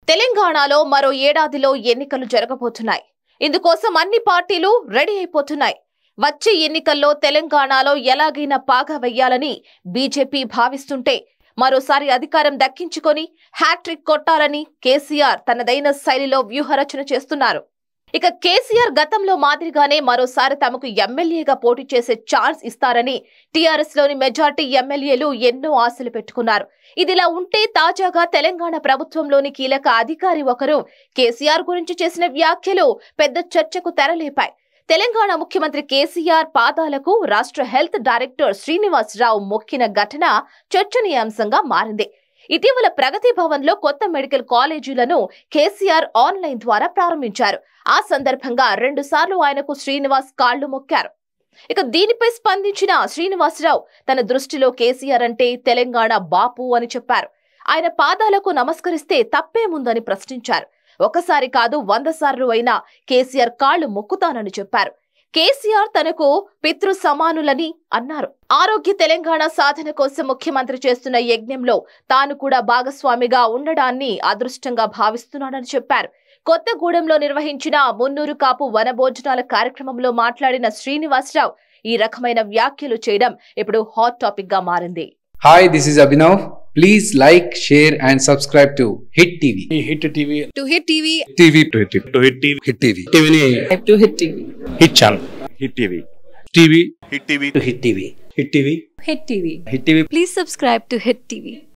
తెలంగాణలో మరో ఏడాదిలో ఎన్నికలు జరగబోతున్నాయి ఇందుకోసం అన్ని పార్టీలు రెడీ అయిపోతున్నాయి వచ్చే ఎన్నికల్లో తెలంగాణలో ఎలాగైనా పాగా వెయ్యాలని బీజేపీ భావిస్తుంటే మరోసారి అధికారం దక్కించుకొని హ్యాట్రిక్ కొట్టాలని కేసీఆర్ తనదైన శైలిలో వ్యూహరచన చేస్తున్నారు ఇక కేసీఆర్ గతంలో మాదిరిగానే మరోసారి తమకు ఎమ్మెల్యేగా పోటీ చేసే ఛాన్స్ ఇస్తారని టీఆర్ఎస్ లోని మెజార్టీ ఎమ్మెల్యేలు ఎన్నో ఆశలు పెట్టుకున్నారు ఇదిలా ఉంటే తాజాగా తెలంగాణ ప్రభుత్వంలోని కీలక అధికారి ఒకరు కేసీఆర్ గురించి చేసిన వ్యాఖ్యలు పెద్ద చర్చకు తెరలేపాయి తెలంగాణ ముఖ్యమంత్రి కేసీఆర్ పాదాలకు రాష్ట్ర హెల్త్ డైరెక్టర్ శ్రీనివాసరావు మొక్కిన ఘటన చర్చనీయాంశంగా మారింది ఇటీవల ప్రగతి భవన్ లో కొత్త మెడికల్ కాలేజీలను కేసీఆర్ ఆన్లైన్ ద్వారా ప్రారంభించారు ఆ సందర్భంగా రెండు సార్లు ఆయనకు శ్రీనివాస్ కాళ్లు మొక్కారు ఇక దీనిపై స్పందించిన శ్రీనివాసరావు తన దృష్టిలో కేసీఆర్ అంటే తెలంగాణ బాపు అని చెప్పారు ఆయన పాదాలకు నమస్కరిస్తే తప్పేముందని ప్రశ్నించారు ఒకసారి కాదు వంద సార్లు అయినా కేసీఆర్ కాళ్లు మొక్కుతానని చెప్పారు కేసీఆర్ తనకు పితృ సమానులని అన్నారు ఆరోగ్య తెలంగాణ సాధన కోసం ముఖ్యమంత్రి చేస్తున్న యజ్ఞంలో తాను కూడా భాగస్వామిగా ఉండడాన్ని అదృష్టంగా భావిస్తున్నానని చెప్పారు కొత్తగూడెంలో నిర్వహించిన మున్నూరు కాపు వనభోజనాల కార్యక్రమంలో మాట్లాడిన శ్రీనివాసరావు ఈ రకమైన వ్యాఖ్యలు చేయడం ఇప్పుడు హాట్ టాపిక్ గా మారింది Hi, this is Abhinav. Please like, share, and subscribe to Hit TV. Hit TV to Hit TV TV to Hit to Hit TV Hit TV. టీవీని to Hit TV Hit channel Hit TV TV Hit TV to Hit TV Hit TV Hit TV. Hit TV Please subscribe to Hit TV.